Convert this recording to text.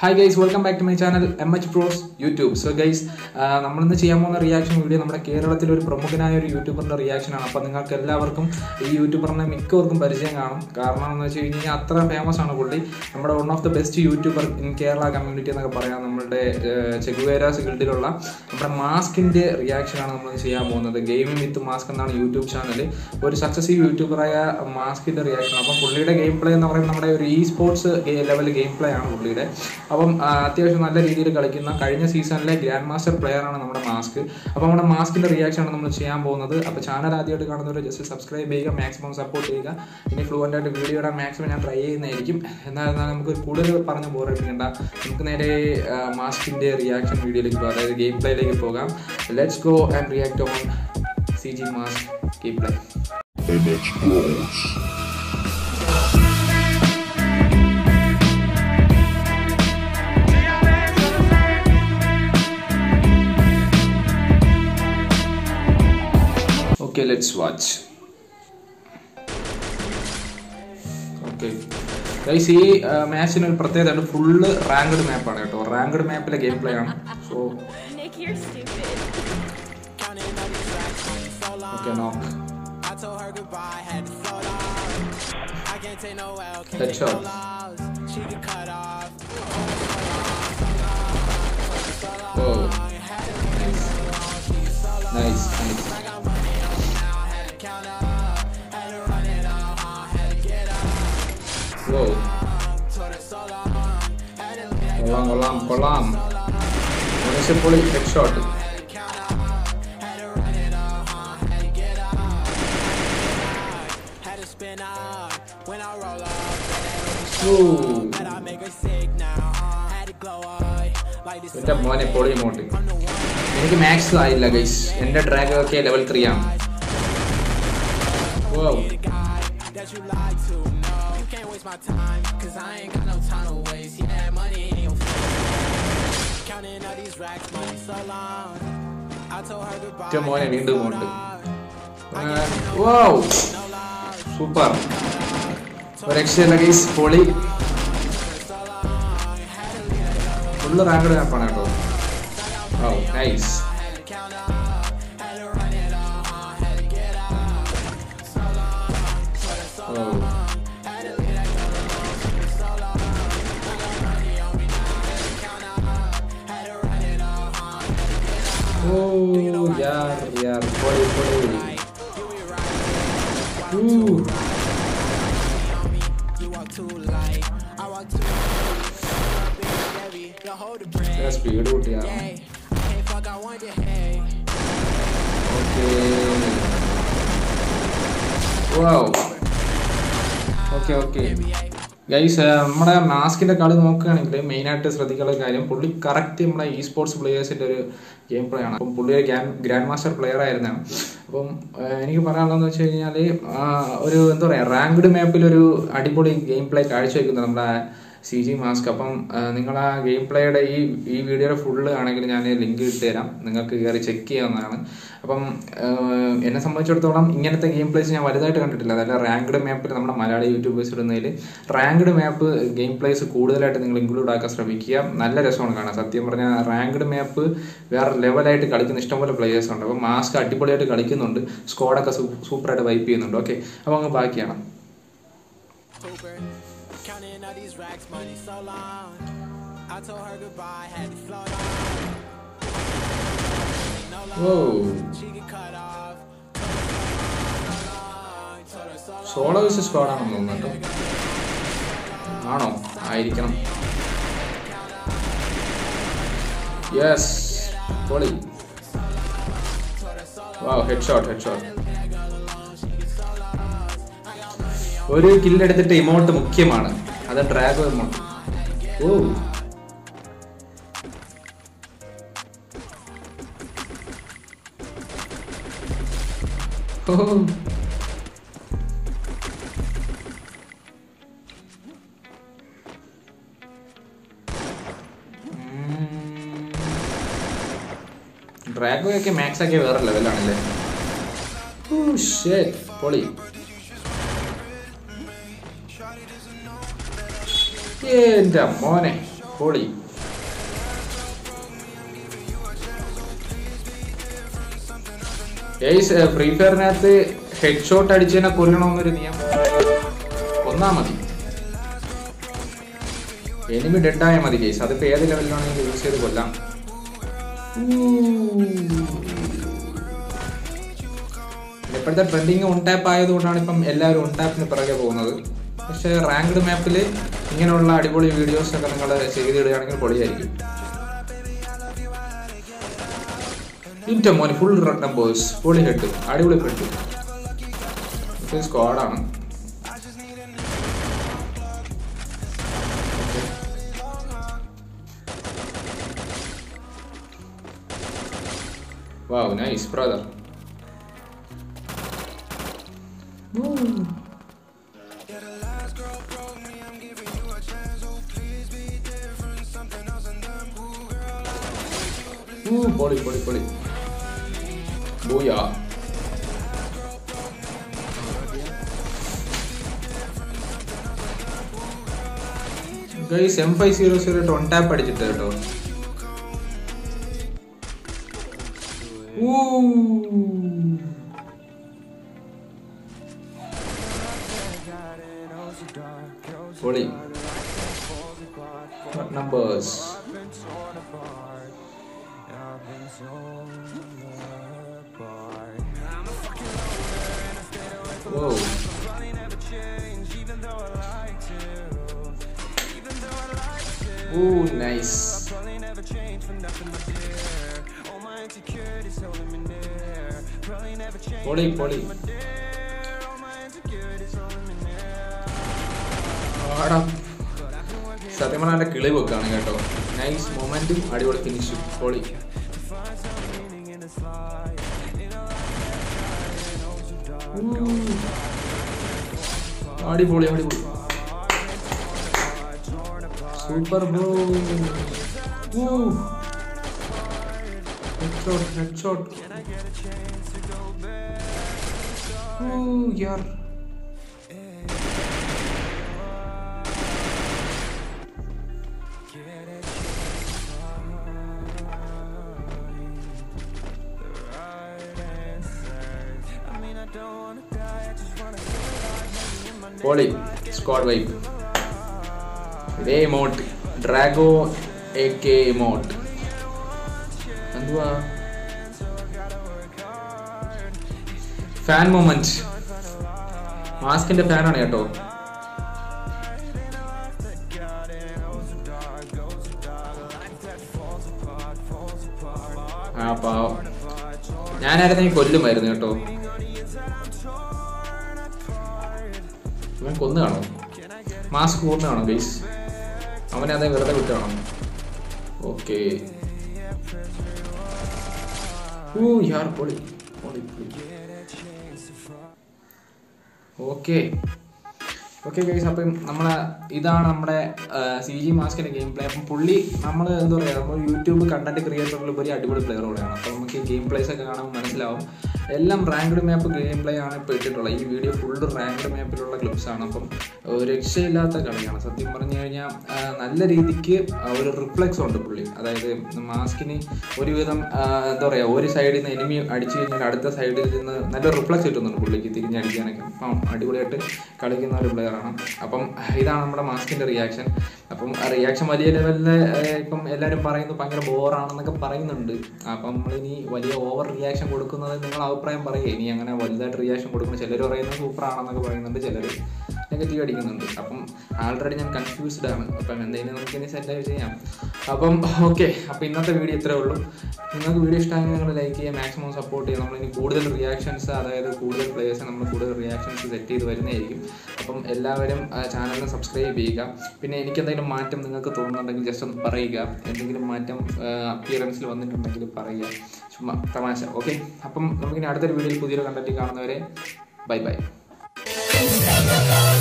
Hi guys welcome back to my channel M H pros YouTube so guys നമ്മളിന്ന് ചെയ്യാൻ പോകുന്ന reaction video നമ്മുടെ കേരളത്തിലെ ഒരു പ്രമുഖനായ ഒരു യൂട്യൂബറിന്റെ റിയാക്ഷനാണ് അപ്പോൾ നിങ്ങൾക്ക് എല്ലാവർക്കും ഈ യൂട്യൂബറിനെ മിക്കവർക്കും പരിചയം കാണും കാരണം എന്ന് വെച്ച് കഴിഞ്ഞാൽ അത്ര ഫേമസ് ആണ് പുള്ളി നമ്മുടെ one of the best youtuber in Kerala community എന്നൊക്കെ പറയാം നമ്മുടെ ചെഗുവേരാസ് ഗിൽഡിലുള്ള നമ്മുടെ മാസ്കിന്റെ റിയാക്ഷനാണ് നമ്മൾ ചെയ്യാൻ പോകുന്നത് ഗെയിമിംഗ് വിത്ത് മാസ്ക് എന്നാണ് യൂട്യൂബ് ചാനൽ ഒരു സക്സസീവ് യൂട്യൂബറായ മാസ്കിന്റെ റിയാക്ഷൻ അപ്പം പുള്ളിയുടെ ഗെയിം പ്ലേ എന്ന് പറയുന്നത് നമ്മുടെ ഒരു e sports level game play ആണ് പുള്ളിയുടെ അപ്പം ആ, അത്യാവശ്യം നല്ല രീതിയിൽ കളിക്കുന്ന കഴിഞ്ഞ സീസണിലെ ഗ്രാൻഡ് മാസ്റ്റർ പ്ലെയർ ആണ് നമ്മുടെ മാസ്ക് അപ്പോൾ നമ്മുടെ മാസ്കിന്റെ റിയാക്ഷൻ ആണ് നമ്മൾ ചെയ്യാൻ പോകുന്നത് അപ്പോൾ ചാനൽ ആദ്യമായിട്ട് കാണുന്നവർ ജസ്റ്റ് സബ്സ്ക്രൈബ് ചെയ്യുക മാക്സിമം സപ്പോർട്ട് ചെയ്യുക ഇനി ഫ്ലുവൻ്റ് ആയിട്ട് വീഡിയോ ഇടാൻ മാക്സിമം ഞാൻ ട്രൈ ചെയ്യുന്നതായിരിക്കും എന്നാൽ എന്നാൽ നമുക്ക് കൂടുതൽ പറഞ്ഞ് ബോറടിക്കണ്ട നമുക്ക് നേരെ മാസ്കിന്റെ റിയാക്ഷൻ വീഡിയോയിലേക്ക് പോകാം അതായത് ഗെയിം പ്ലേയിലേക്ക് പോകാം let's go and react on C G mask game play MX Bros. Okay let's watch okay guys ഈ മാച്ചിന് ഒരു പ്രത്യേകത ഫുള്ള് റാങ്ക്ഡ് മാപ്പാണ് കേട്ടോ റാങ്ക്ഡ് മാപ്പിലെ ഗെയിം പ്ലേ ആണ് so Nick, you're stupid. Okay നോക്ക് I told her goodbye, had to float off. I can't take no L, can't take no Headshot. loss. She could cut off. ഓ nice nice ഓ കൊള്ളാം കൊള്ളാം കൊള്ളാം പൊളി head shot Had to spin up when I roll up. ഓ But I make her sick now. Had to glow up like this. എന്റെ മോനെ പൊളി ഇമോട്ട് എനിക്ക് മാക്സ് ആയില്ല ഗൈസ് എന്റെ ഡ്രാഗ് ഒക്കെ ലെവൽ ത്രീ ആണ് ഓ that you lied to. No, you can't waste my time, cause I ain't got no time to waste. Yeah, that money ain't your face. Counting all these racks, money so long. I told her goodbye. എന്റെ മോനെ വീണ്ടും float emote off. Wow super ഒരു രക്ഷയില്ല guys പൊളി full ranked മാപ്പാണ് കേട്ടോ ഓ nice ഓ ഓ യാർ യാർ പൊളി പൊളി ഊ You walk too light, I walk too big, heavy. You hold the bread. Speed കൂട്ടിയാ Hey, I can't fuck, I want you, hey. Okay wow okay okay guys നമ്മുടെ മാസ്കിന്റെ കളി നോക്കുകയാണെങ്കിൽ മെയിനായിട്ട് ശ്രദ്ധിക്കേണ്ട കാര്യം പുള്ളി കറക്റ്റ് നമ്മുടെ ഇ സ്പോർട്സ് പ്ലേയേഴ്സിന്റെ ഒരു ഗെയിം പ്ലേ ആണ് അപ്പം പുള്ളി ഒരു ഗ്രാൻഡ് മാസ്റ്റർ പ്ലെയർ ആയിരുന്നാണ് അപ്പം ആ, എനിക്ക് പറയാനുള്ളതെന്ന് വെച്ച് കഴിഞ്ഞാൽ ഒരു എന്താ പറയുക റാങ്ക്ഡ് മാപ്പിൽ ഒരു അടിപൊളി ഗെയിം പ്ലേ കാഴ്ചവെക്കുന്നത് നമ്മുടെ സി ജി മാസ്ക് അപ്പം നിങ്ങൾ ആ ഗെയിം പ്ലേയുടെ ഈ ഈ വീഡിയോയുടെ ഫുള്ള് ആണെങ്കിൽ ഞാൻ ലിങ്ക് ഇട്ടുതരാം നിങ്ങൾക്ക് കയറി ചെക്ക് ചെയ്യാവുന്നതാണ് അപ്പം ആ, എന്നെ സംബന്ധിച്ചിടത്തോളം ഇങ്ങനത്തെ ഗെയിം പ്ലേസ് ഞാൻ വലുതായിട്ട് കണ്ടിട്ടില്ല അതായത് റാങ്ക്ഡ് മാപ്പിൽ നമ്മുടെ മലയാളി യൂട്യൂബേഴ്സ് ഇടുന്നതിൽ റാങ്ക്ഡ് മാപ്പ് ഗെയിം പ്ലേസ് കൂടുതലായിട്ട് നിങ്ങൾ ഇൻക്ലൂഡ് ആക്കാൻ ശ്രമിക്കുക നല്ല രസമാണ് കാണാൻ സത്യം പറഞ്ഞാൽ റാങ്ക്ഡ് മാപ്പ് വേറെ ലെവലായിട്ട് കളിക്കുന്ന ഇഷ്ടംപോലെ പ്ലേയേഴ്സ് ഉണ്ട് അപ്പം മാസ്ക് അടിപൊളിയായിട്ട് കളിക്കുന്നുണ്ട് സ്ക്വാഡൊക്കെ സൂപ്പറായിട്ട് വൈപ്പ് ചെയ്യുന്നുണ്ട് ഓക്കെ അപ്പോൾ അങ്ങ് ബാക്കിയാണ് Hooper. Counting all these racks, money so long. I told her goodbye, had to float off. No love, Whoa. she get cut off. Told her so long. Solo vs സ്ക്വാഡാണെന്ന് തോന്നുന്നു കേട്ടോ ആണോ ആയിരിക്കണം yes പൊളി വാ ഹെഡ് ഷോട്ട് ഹെഡ് ഷോട്ട് ഒരു കില്ലെടുത്തിട്ട് emote മുഖ്യമാണ് അത് drag emote ഓ ഓ ഡ്രാഗോ ഒക്കെ മാക്സ് ഒക്കെ വേറെ ലെവലാണല്ലേ ഓ ഷേറ്റ് പൊളി എന്റെ മോനെ പൊളി ഗൈസ് ഫ്രീ ഫയറിനകത്ത് ഹെഡ് ഷോട്ട് അടിച്ചതിനെ കൊല്ലണമെന്നൊരു നിയമം കൊന്നാ മതി എനിമി ഡെഡായ മതി ഗൈസ് അതിപ്പോ ഏത് ലെവലിലാണെങ്കിലും യൂസ് ചെയ്ത് കൊല്ലാം ഇപ്പോഴത്തെ ട്രെൻഡിങ് ഓൺ ടാപ്പ് ആയതുകൊണ്ടാണ് ഇപ്പം എല്ലാവരും ഓൺ ടാപ്പിന് പിറകെ പോകുന്നത് പക്ഷേ റാങ്ക്ഡ് മാപ്പിൽ ഇങ്ങനെയുള്ള അടിപൊളി വീഡിയോസ് ഒക്കെ നിങ്ങൾ ചെയ്തിടുകയാണെങ്കിൽ പൊളിയായിരിക്കും ഇൻറ്റ മോന് ഫുൾ നമ്പേഴ്സ് പൊളി ഹെഡ് അടിപൊളി ഹെഡ് സ്ക്വാഡാണ് Wow, nice, brother. Ooh, പൊളി പൊളി പൊളി booyah guys M five zero zero എട്ട് ഒൺ ടാപ്പ് അടിച്ചിട്ട് കേട്ടോ Ooh. പൊളി What numbers? Whoa. Ooh, nice. പൊളി പൊളി ആടാ സത്യം പറഞ്ഞാൽ എൻ്റെ കിളി വെക്കാണ് കേട്ടോ നൈസ് മൊമെന്റും അടിപൊളി ഫിനിഷും പൊളി അടിപൊളി അടിപൊളി സൂപ്പർ ബ്രോ ഹെഡ്ഷോട്ട് ഹെഡ്ഷോട്ട് യാർ പൊളി സ്ക്വാഡ് വൈപ്പ് ഇതേ emote Draco A K emote എന്തുവാ ഫാൻ മൊമെന്റ് മാസ്കിന്റെ ഫാനാണ് കേട്ടോ ആ പാവം ഞാനായിരുന്നെങ്കിൽ കൊല്ലുമായിരുന്നു കേട്ടോ ഇവൻ കൊന്നു കാണോ മാസ്ക് കൊന്നു കാണോ ഗൈസ് അവനെ അതേ വെറുതെ വിട്ട് കാണോ ഓക്കെ ഓ യാർ പൊളി പൊളി പൊളി ഓക്കെ ഓക്കെ ഗൈസ് അപ്പം നമ്മളെ ഇതാണ് നമ്മുടെ സി ജി മാസ്കിന്റെ ഗെയിം പ്ലേ അപ്പം പുള്ളി നമ്മൾ എന്താ പറയുക നമ്മൾ യൂട്യൂബ് കണ്ടന്റ് ക്രിയേറ്ററിൽ ഉപരി അടിപൊളി പ്ലെയർ കൂടെയാണ് അപ്പോൾ നമുക്ക് ഗെയിം പ്ലേസ് ഒക്കെ കാണുമ്പോൾ മനസ്സിലാവും എല്ലാം റാങ്ക്ഡ് മാപ്പ് ഗെയിം പ്ലേ ആണ് ഇപ്പോൾ ഇട്ടിട്ടുള്ളത് ഈ വീഡിയോ ഫുള്ള് റാങ്ക്ഡ് മാപ്പിലുള്ള ക്ലിപ്സ് ആണ് അപ്പം ഒരു രക്ഷയില്ലാത്ത കളിയാണ് സത്യം പറഞ്ഞു കഴിഞ്ഞാൽ ആ, നല്ല രീതിക്ക് ആ, ഒരു റിഫ്ലെക്സ് ഉണ്ട് പുള്ളി അതായത് മാസ്കിന് ഒരുവിധം ആ, എന്താ പറയുക ഒരു സൈഡിൽ നിന്ന് എനിമി അടിച്ചു കഴിഞ്ഞാൽ അടുത്ത സൈഡിൽ നിന്ന് നല്ല റിഫ്ലെക്സ് കിട്ടുന്നുണ്ട് പുള്ളിക്ക് തിരിഞ്ഞടിക്കാനൊക്കെ അപ്പം അടിപൊളിയായിട്ട് കളിക്കുന്ന ഒരു പ്ലെയറാണ് അപ്പം ഇതാണ് നമ്മുടെ മാസ്കിൻ്റെ റിയാക്ഷൻ അപ്പം റിയാക്ഷൻ വലിയ ലെവലിൽ ഇപ്പം എല്ലാവരും പറയുന്നത് ഭയങ്കര ബോറാണെന്നൊക്കെ പറയുന്നുണ്ട് അപ്പം നമ്മളിനി വലിയ ഓവർ റിയാക്ഷൻ കൊടുക്കുന്നത് നിങ്ങൾ അഭിപ്രായം പറയുക ഇനി അങ്ങനെ വലുതായിട്ട് റിയാക്ഷൻ കൊടുക്കുന്നത് ചിലർ പറയുന്നത് സൂപ്പർ ആണെന്നൊക്കെ പറയുന്നുണ്ട് ചിലർ നെഗറ്റീവ് അടിക്കുന്നുണ്ട് അപ്പം ആൾറെഡി ഞാൻ കൺഫ്യൂസ്ഡ് ആണ് അപ്പം എന്തെങ്കിലും നമുക്ക് ഇനി സെറ്റായി ചെയ്യാം അപ്പം ഓക്കെ അപ്പം ഇന്നത്തെ വീഡിയോ ഇത്രേ ഉള്ളൂ നിങ്ങൾക്ക് വീഡിയോ ഇഷ്ടമായെങ്കിൽ നിങ്ങൾ ലൈക്ക് ചെയ്യുക മാക്സിമം സപ്പോർട്ട് ചെയ്യുക നമ്മളിനി കൂടുതൽ റിയാക്ഷൻസ് അതായത് കൂടുതൽ പ്ലേയേഴ്സ് നമ്മൾ കൂടുതൽ റിയാക്ഷൻസ് സെറ്റ് ചെയ്ത് വരുന്നതായിരിക്കും അപ്പം എല്ലാവരും ചാനലിന് സബ്സ്ക്രൈബ് ചെയ്യുക പിന്നെ എനിക്ക് എന്തെങ്കിലും മാറ്റം നിങ്ങൾക്ക് തോന്നുന്നുണ്ടെങ്കിൽ ജസ്റ്റ് ഒന്ന് പറയുക എന്തെങ്കിലും മാറ്റം അപ്പിയറൻസിൽ വന്നിട്ടുണ്ടെങ്കിൽ പറയുക ചുമ്മാ തമാശ ഓക്കെ അപ്പം നമുക്കിനി അടുത്തൊരു വീഡിയോയിൽ പുതിയൊരു കണ്ടന്റ് കാണുന്നവരെ ബൈ ബൈ